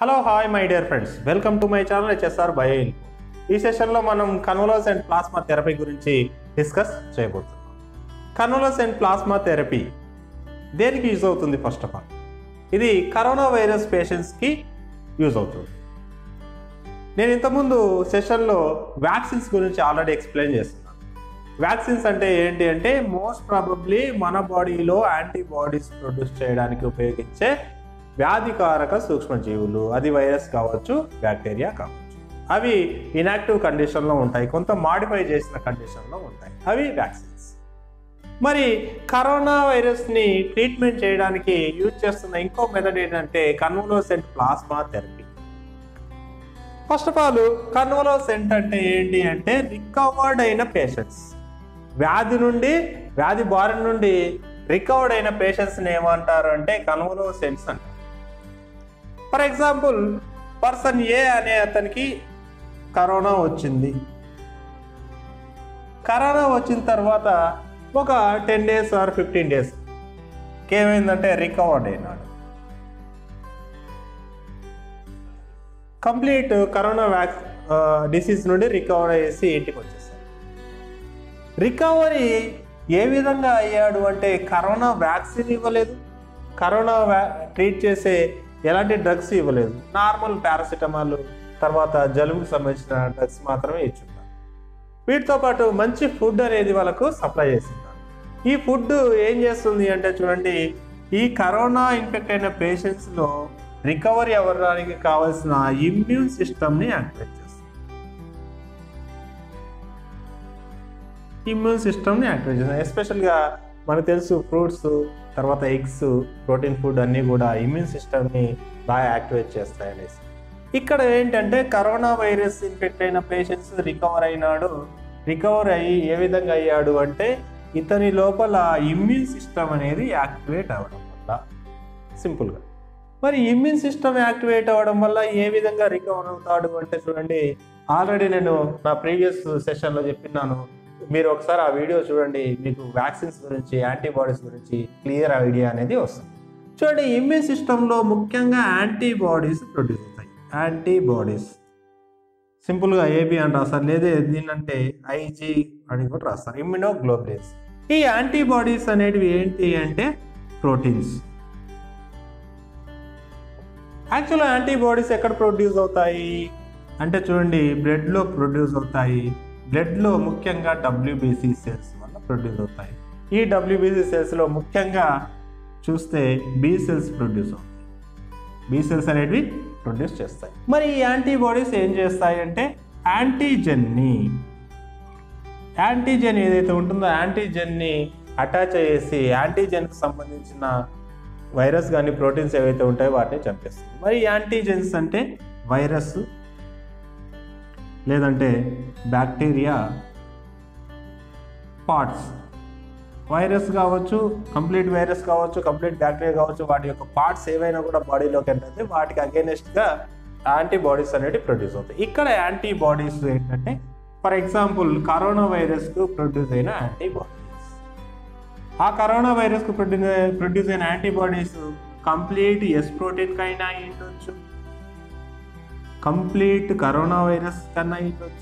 hello hi my dear friends welcome to my channel HSR బయోయిల్ ఈ సెషన్లో మనం కన్వలోస్ అండ్ ప్లాస్మా థెరపీ గురించి డిస్కస్ చేయబోతున్నాం కన్వలోస్ అండ్ ప్లాస్మా థెరపీ దేనికి యూజ్ అవుతుంది ఫస్ట్ ఆఫ్ ఆల్ ఇది కరోనా వైరస్ పేషెంట్స్కి యూజ్ అవుతుంది నేను ఇంతకుముందు సెషన్లో వ్యాక్సిన్స్ గురించి ఆల్రెడీ ఎక్స్ప్లెయిన్ చేస్తున్నాను వ్యాక్సిన్స్ అంటే ఏంటి అంటే మోస్ట్ ప్రాబబ్లీ మన బాడీలో యాంటీబాడీస్ ప్రొడ్యూస్ చేయడానికి ఉపయోగించే వ్యాధికారక సూక్ష్మజీవులు అది వైరస్ కావచ్చు బ్యాక్టీరియా కావచ్చు అవి ఇనాక్టివ్ కండిషన్లో ఉంటాయి కొంత మాడిఫై చేసిన కండిషన్లో ఉంటాయి అవి వ్యాక్సిన్స్ మరి కరోనా వైరస్ని ట్రీట్మెంట్ చేయడానికి యూజ్ చేస్తున్న ఇంకో మెథడ్ ఏంటంటే convalescent plasma therapy first of all convalescent అంటే ఏంటి అంటే రికవర్డ్ అయిన పేషెంట్స్ వ్యాధి నుండి వ్యాధి బారి నుండి రికవర్డ్ అయిన పేషెంట్స్ని ఏమంటారు అంటే కన్వలోసెంట్స్ అంటారు ఫర్ ఎగ్జాంపుల్ పర్సన్ ఏ అనే అతనికి కరోనా వచ్చింది కరోనా వచ్చిన తర్వాత ఒక ten days or fifteen days ఏమైందంటే రికవర్డ్ అయినాడు కంప్లీట్ కరోనా వ్యాక్స్ డిసీజ్ నుండి రికవర్ అయ్యేసి ఇంటికి వచ్చేసాడు రికవరీ ఏ విధంగా అయ్యాడు అంటే కరోనా వ్యాక్సిన్ ఇవ్వలేదు కరోనా వ్యా ట్రీట్ చేసే ఎలాంటి డ్రగ్స్ ఇవ్వలేదు నార్మల్ పారాసిటమాల్ తర్వాత జలుబుకు సంబంధించిన డ్రగ్స్ మాత్రమే ఇచ్చున్నారు వీటితో పాటు మంచి ఫుడ్ అనేది వాళ్ళకు సప్లై చేస్తున్నారు ఈ ఫుడ్ ఏం చేస్తుంది అంటే చూడండి ఈ కరోనా ఇన్ఫెక్ట్ అయిన పేషెంట్స్లో రికవరీ అవ్వడానికి కావాల్సిన ఇమ్యూన్ సిస్టమ్ని యాక్టివేట్ చేస్తుంది ఇమ్యూన్ సిస్టమ్ని యాక్టివేట్ చేస్తుంది ఎస్పెషల్గా మనకు తెలుసు ఫ్రూట్స్ తర్వాత ఎగ్స్ ప్రోటీన్ ఫుడ్ అన్నీ కూడా ఇమ్యూన్ సిస్టమ్ని బాగా యాక్టివేట్ చేస్తాయి అనేసి ఇక్కడ ఏంటంటే కరోనా వైరస్ ఇన్ఫెక్ట్ అయిన పేషెంట్స్ రికవర్ అయినాడు రికవర్ అయ్యి ఏ విధంగా అయ్యాడు అంటే ఇతని లోపల ఇమ్యూన్ సిస్టమ్ అనేది యాక్టివేట్ అవ్వడం వల్ల సింపుల్గా మరి ఇమ్యూన్ సిస్టమ్ యాక్టివేట్ అవ్వడం వల్ల ఏ విధంగా రికవర్ అవుతాడు అంటే చూడండి ఆల్రెడీ నేను నా ప్రీవియస్ సెషన్లో చెప్పినాను మీరు ఒకసారి ఆ వీడియో చూడండి మీకు వ్యాక్సిన్స్ గురించి యాంటీబాడీస్ గురించి క్లియర్ ఐడియా అనేది వస్తుంది చూడండి ఇమ్యూన్ సిస్టంలో ముఖ్యంగా యాంటీబాడీస్ ప్రొడ్యూస్ అవుతాయి యాంటీబాడీస్ సింపుల్గా ఏబి అని రాస్తారు లేదా దీనంటే ఐజీ అని కూడా రాస్తారు ఇమ్యునోగ్లోబులిన్స్ ఈ యాంటీబాడీస్ అనేటివి ఏంటి అంటే ప్రోటీన్స్ యాక్చువల్గా యాంటీబాడీస్ ఎక్కడ ప్రొడ్యూస్ అవుతాయి అంటే చూడండి బ్లడ్లో ప్రొడ్యూస్ అవుతాయి బ్లడ్లో ముఖ్యంగా డబ్ల్యూబీసీ సెల్స్ వల్ల ప్రొడ్యూస్ అవుతాయి ఈ డబ్ల్యూబీసీ సెల్స్లో ముఖ్యంగా చూస్తే బి సెల్స్ ప్రొడ్యూస్ అవుతాయి బి సెల్స్ అనేటివి ప్రొడ్యూస్ చేస్తాయి మరి ఈ యాంటీబాడీస్ ఏం చేస్తాయి అంటే యాంటీజెన్ని యాంటీజెన్ ఏదైతే ఉంటుందో యాంటీజెన్ని అటాచ్ అయ్యేసి యాంటీజెన్కి సంబంధించిన వైరస్ కానీ ప్రోటీన్స్ ఏవైతే ఉంటాయో వాటిని చంపేస్తుంది మరి యాంటీజెన్స్ అంటే వైరస్ లేదంటే బ్యాక్టీరియా పార్ట్స్ వైరస్ కావచ్చు కంప్లీట్ వైరస్ కావచ్చు కంప్లీట్ బ్యాక్టీరియా కావచ్చు వాటి యొక్క పార్ట్స్ ఏవైనా కూడా బాడీలోకి ఎంటర్ వాటికి అగేనెస్ట్గా యాంటీబాడీస్ అనేవి ప్రొడ్యూస్ అవుతాయి ఇక్కడ యాంటీబాడీస్ ఏంటంటే ఫర్ ఎగ్జాంపుల్ కరోనా వైరస్కు ప్రొడ్యూస్ అయిన యాంటీబాడీస్ ఆ కరోనా వైరస్కు ప్రొడ్యూస్ ప్రొడ్యూస్ అయిన యాంటీబాడీస్ కంప్లీట్ ఎస్ ప్రోటీన్ కైనా అయి ఉండొచ్చు కంప్లీట్ కరోనా వైరస్ కన్నా అయి ఉండొచ్చు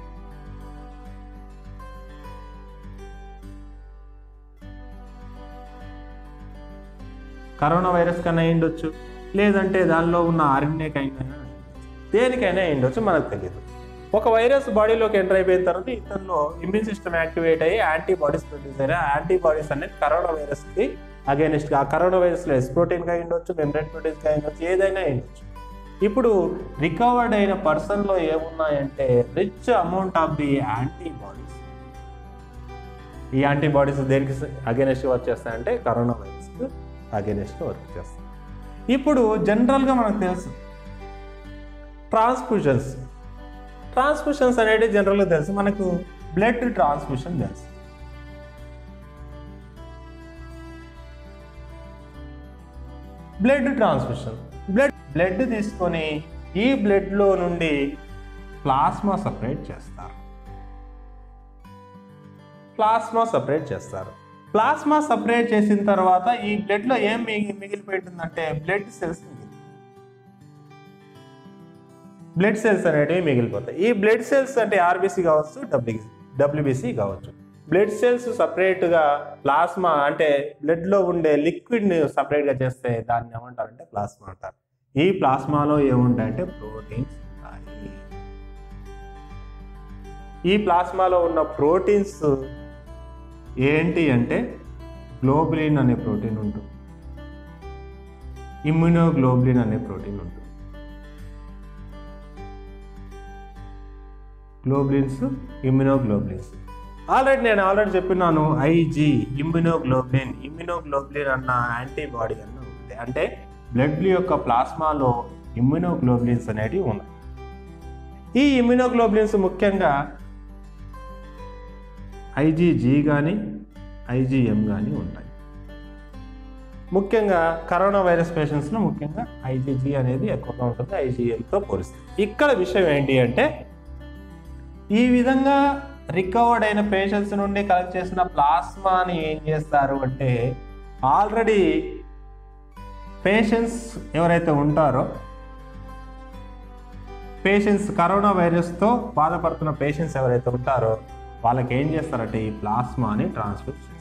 కరోనా వైరస్ కన్నా అయి ఉండొచ్చు లేదంటే దానిలో ఉన్న ఆర్ఎన్ఏకైనా దేనికైనా అయి ఉండొచ్చు మనకు తెలియదు ఒక వైరస్ బాడీలోకి ఎంటర్ అయిపోయిన తర్వాత ఇతనిలో ఇమ్యూన్ సిస్టమ్ యాక్టివేట్ అయ్యి యాంటీబాడీస్ ప్రొడ్యూస్ అయిన యాంటీబాడీస్ అనేది కరోనా వైరస్కి అగేనిస్ట్గా ఆ కరోనా వైరస్లో ఎస్ ప్రోటీన్గా ఉండొచ్చు మెమ్బ్రెయిన్ ప్రోటీన్స్గా ఉండొచ్చు ఏదైనా ఉండొచ్చు ఇప్పుడు రికవర్డ్ అయిన పర్సన్లో ఏమున్నాయంటే rich amount of the antibodies ఈ యాంటీబాడీస్ దేనికి అగేనెస్ట్ వర్క్ చేస్తాయంటే కరోనా వైరస్కి అగేనెస్ట్ వర్క్ చేస్తాయి ఇప్పుడు జనరల్గా మనకు తెలుసు ట్రాన్స్ఫ్యూషన్స్ ట్రాన్స్ఫ్యూషన్స్ అనేది జనరల్గా తెలుసు మనకు బ్లడ్ ట్రాన్స్ఫ్యూషన్ తెలుసు బ్లడ్ ట్రాన్స్ఫ్యూషన్ బ్లడ్ బ్లడ్ తీసుకొని ఈ బ్లడ్లో నుండి ప్లాస్మా సపరేట్ చేస్తారు ప్లాస్మా సపరేట్ చేస్తారు ప్లాస్మా సపరేట్ చేసిన తర్వాత ఈ బ్లడ్లో ఏం మిగి మిగిలిపోయి ఉంటుందంటే బ్లడ్ సెల్స్ మిగిలి బ్లడ్ సెల్స్ అనేటివి మిగిలిపోతాయి ఈ బ్లడ్ సెల్స్ అంటే ఆర్బీసీ కావచ్చు డబ్ల్యూ డబ్ల్యూబీసీ కావచ్చు బ్లడ్ సెల్స్ సపరేట్గా ప్లాస్మా అంటే బ్లడ్లో ఉండే లిక్విడ్ని సపరేట్గా చేస్తే దాన్ని ఏమంటారంటే ప్లాస్మా అంటారు ఈ ప్లాస్మాలో ఏముంటాయంటే ప్రోటీన్స్ ఉంటాయి ఈ ప్లాస్మాలో ఉన్న ప్రోటీన్స్ ఏంటి అంటే గ్లోబులిన్ అనే ప్రోటీన్ ఉంటుంది ఇమ్యునోగ్లోబులిన్ అనే ప్రోటీన్ ఉంటుంది గ్లోబులిన్స్ ఇమ్యునోగ్లోబులిన్స్ ఆల్రెడీ నేను ఆల్రెడీ చెప్పినాను ఐజీ ఇమ్యునోగ్లోబులిన్ ఇమ్యునోగ్లోబులిన్ అన్న యాంటీబాడీ అన్న ఉంది అంటే బ్లడ్ యొక్క ప్లాస్మాలో ఇమ్యునోగ్లోబులిన్స్ అనేటివి ఉన్నాయి ఈ ఇమ్యునోగ్లోబులిన్స్ ముఖ్యంగా ఐజీజీ కానీ ఐజీఎం కానీ ఉంటాయి ముఖ్యంగా కరోనా వైరస్ పేషెంట్స్లో ముఖ్యంగా ఐజీజీ అనేది ఎక్కువగా ఉంటుంది ఐజీఎంతో పోలిస్తే ఇక్కడ విషయం ఏంటి అంటే ఈ విధంగా రికవర్డ్ అయిన పేషెంట్స్ నుండి కలెక్ట్ చేసిన ప్లాస్మాని ఏం చేస్తారు అంటే ఆల్రెడీ పేషెంట్స్ ఎవరైతే ఉంటారో పేషెంట్స్ కరోనా వైరస్తో బాధపడుతున్న పేషెంట్స్ ఎవరైతే ఉంటారో వాళ్ళకి ఏం చేస్తారంటే ఈ ప్లాస్మాని ట్రాన్స్ఫర్ చేస్తారు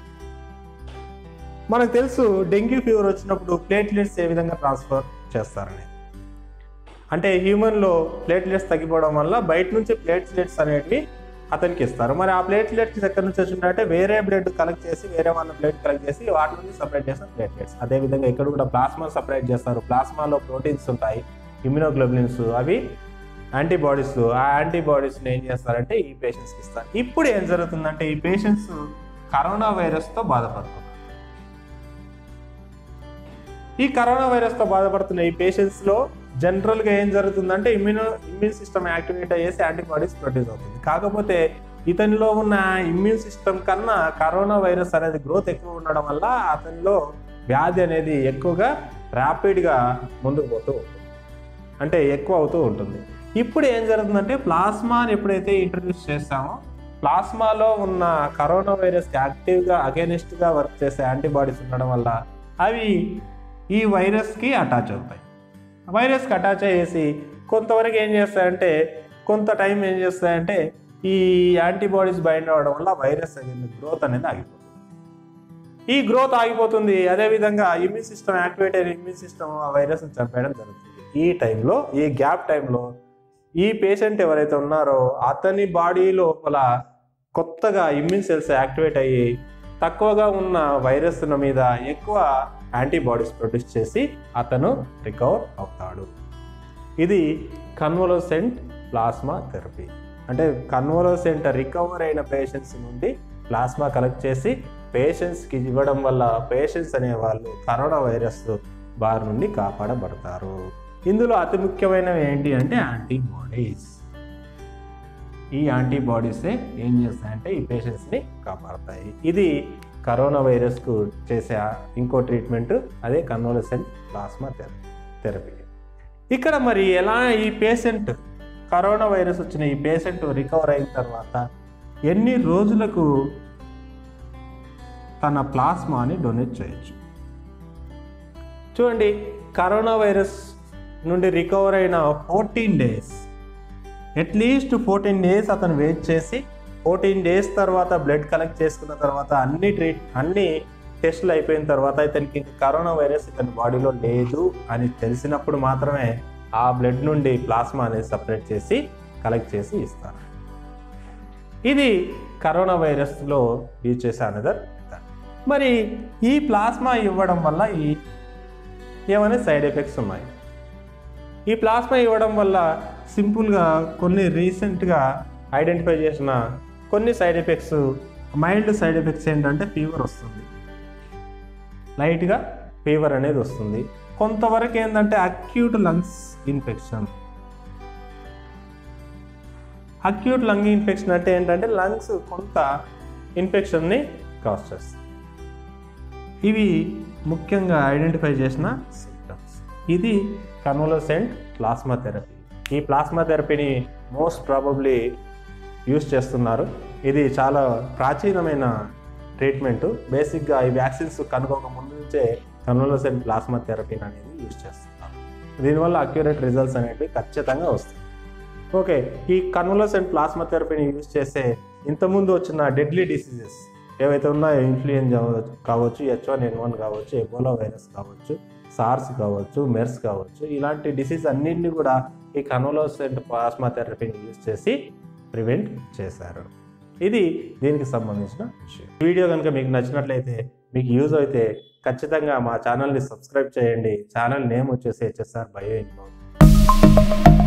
మనకు తెలుసు డెంగ్యూ ఫీవర్ వచ్చినప్పుడు ప్లేట్లెట్స్ ఏ విధంగా ట్రాన్స్ఫర్ చేస్తారని అంటే హ్యూమన్లో ప్లేట్లెట్స్ తగ్గిపోవడం వల్ల బయట నుంచి ప్లేట్లెట్స్ అనేటివి అతనికి ఇస్తారు మరి ఆ ప్లేట్లెట్స్ ఎక్కడి నుంచి వచ్చిందంటే వేరే బ్లడ్ కలెక్ట్ చేసి వేరే వాళ్ళ బ్లడ్ కలెక్ట్ చేసి వాటి నుంచి సపరేట్ చేసిన ప్లేట్లెట్స్ అదేవిధంగా ఇక్కడ కూడా ప్లాస్మా సపరేట్ చేస్తారు ప్లాస్మాలో ప్రోటీన్స్ ఉంటాయి ఇమ్యునోగ్లోబులిన్స్ అవి యాంటీబాడీస్ ఆ యాంటీబాడీస్ని ఏం చేస్తారంటే ఈ పేషెంట్స్కి ఇస్తారు ఇప్పుడు ఏం జరుగుతుందంటే ఈ పేషెంట్స్ కరోనా వైరస్తో బాధపడుతున్నారు ఈ కరోనా వైరస్తో బాధపడుతున్న ఈ పేషెంట్స్లో జనరల్గా ఏం జరుగుతుందంటే ఇమ్యూనో ఇమ్యూన్ సిస్టమ్ యాక్టివేట్ అయ్యేసి యాంటీబాడీస్ ప్రొడ్యూస్ అవుతుంది కాకపోతే ఇతనిలో ఉన్న ఇమ్యూన్ సిస్టమ్ కన్నా కరోనా వైరస్ అనేది గ్రోత్ ఎక్కువ ఉండడం వల్ల అతనిలో వ్యాధి అనేది ఎక్కువగా ర్యాపిడ్గా ముందుకు పోతూ ఉంటుంది అంటే ఎక్కువ అవుతూ ఉంటుంది ఇప్పుడు ఏం జరుగుతుందంటే ప్లాస్మాని ఎప్పుడైతే ఇంట్రడ్యూస్ చేస్తామో ప్లాస్మాలో ఉన్న కరోనా వైరస్కి యాక్టివ్గా అగేనిస్ట్గా వర్క్ చేసే యాంటీబాడీస్ ఉండడం వల్ల అవి ఈ వైరస్కి అటాచ్ అవుతాయి వైరస్కి అటాచ్ అయ్యేసి కొంతవరకు ఏం చేస్తాయంటే కొంత టైం ఏం చేస్తాయంటే ఈ యాంటీబాడీస్ బైండ్ అవ్వడం వల్ల వైరస్ అనేది గ్రోత్ అనేది ఆగిపోతుంది ఈ గ్రోత్ ఆగిపోతుంది అదేవిధంగా ఇమ్యూన్ సిస్టమ్ యాక్టివేట్ అయిన ఇమ్యూన్ సిస్టమ్ ఆ వైరస్ని చంపేయడం జరుగుతుంది ఈ టైంలో ఈ గ్యాప్ టైంలో ఈ పేషెంట్ ఎవరైతే ఉన్నారో అతని బాడీ లోపల కొత్తగా ఇమ్యూన్ సెల్స్ యాక్టివేట్ అయ్యి తక్కువగా ఉన్న వైరస్ మీద ఎక్కువ యాంటీబాడీస్ ప్రొడ్యూస్ చేసి అతను రికవర్ అవుతాడు ఇది కన్వలోసెంట్ ప్లాస్మా థెరపీ అంటే కన్వలోసెంట్ రికవర్ అయిన పేషెంట్స్ నుండి ప్లాస్మా కలెక్ట్ చేసి పేషెంట్స్కి ఇవ్వడం వల్ల పేషెంట్స్ అనేవాళ్ళు కరోనా వైరస్ బారి నుండి కాపాడబడతారు ఇందులో అతి ముఖ్యమైనవి ఏంటి అంటే యాంటీబాడీస్ ఈ యాంటీబాడీసే ఏం చేస్తాయంటే ఈ పేషెంట్స్ని కాపాడతాయి ఇది కరోనా వైరస్కు చేసే ఇంకో ట్రీట్మెంట్ అదే కన్వలసెంట్ ప్లాస్మా థెరపీ ఇక్కడ మరి ఎలా ఈ పేషెంట్ కరోనా వైరస్ వచ్చిన ఈ పేషెంట్ రికవర్ అయిన తర్వాత ఎన్ని రోజులకు తన ప్లాస్మాని డొనేట్ చేయొచ్చు చూడండి కరోనా వైరస్ నుండి రికవర్ అయిన fourteen days at least fourteen days అతను వెయిట్ చేసి ఫోర్టీన్ డేస్ తర్వాత బ్లడ్ కలెక్ట్ చేసుకున్న తర్వాత అన్ని ట్రీట్ అన్ని టెస్టులు అయిపోయిన తర్వాత ఇతనికి ఇంకా కరోనా వైరస్ ఇతని బాడీలో లేదు అని తెలిసినప్పుడు మాత్రమే ఆ బ్లడ్ నుండి ప్లాస్మా అనేది సపరేట్ చేసి కలెక్ట్ చేసి ఇస్తారు ఇది కరోనా వైరస్లో యూజ్ చేసే అనదర్ మరి ఈ ప్లాస్మా ఇవ్వడం వల్ల ఈ ఏమైనా సైడ్ ఎఫెక్ట్స్ ఉన్నాయి ఈ ప్లాస్మా ఇవ్వడం వల్ల సింపుల్గా కొన్ని రీసెంట్గా ఐడెంటిఫై చేసిన కొన్ని side effects mild side effects ఏంటంటే ఫీవర్ వస్తుంది లైట్గా ఫీవర్ అనేది వస్తుంది కొంతవరకు ఏంటంటే acute lungs infection acute lung infection అంటే ఏంటంటే లంగ్స్ కొంత ఇన్ఫెక్షన్ని కాజ్ చేస్తుంది ఇవి ముఖ్యంగా ఐడెంటిఫై చేసిన సిమ్టమ్స్ ఇది కన్వలోసెంట్ ప్లాస్మా థెరపీ ఈ ప్లాస్మా థెరపీని మోస్ట్ ప్రాబబ్లీ యూస్ చేస్తున్నారు ఇది చాలా ప్రాచీనమైన ట్రీట్మెంట్ బేసిక్గా ఈ వ్యాక్సిన్స్ కనుగొక ముందు నుంచే కన్వలోసెంట్ ప్లాస్మా థెరపీని అనేది యూస్ చేస్తున్నారు దీనివల్ల అక్యురేట్ రిజల్ట్స్ అనేవి ఖచ్చితంగా వస్తాయి ఓకే ఈ కన్వలసెంట్ ప్లాస్మా థెరపీని యూజ్ చేస్తే ఇంతకుముందు వచ్చిన డెడ్లీ డిసీజెస్ ఏవైతే ఉన్నాయో ఇన్ఫ్లుయెంజా కావచ్చు హెచ్ వన్ ఎన్ వన్ కావచ్చు ఎబోలా వైరస్ కావచ్చు సార్స్ కావచ్చు మెర్స్ కావచ్చు ఇలాంటి డిసీజ్ అన్నింటినీ కూడా ఈ కన్వలసెంట్ ప్లాస్మా థెరపీని యూజ్ చేసి ప్రివెంట్ చేశారు ఇది దీనికి సంబంధించిన విషయం వీడియో కనుక మీకు నచ్చినట్లయితే మీకు యూజ్ అయితే ఖచ్చితంగా మా ఛానల్ని సబ్స్క్రైబ్ చేయండి ఛానల్ నేమ్ వచ్చేసి హెచ్ఎస్ఆర్ బయో ఇన్ఫో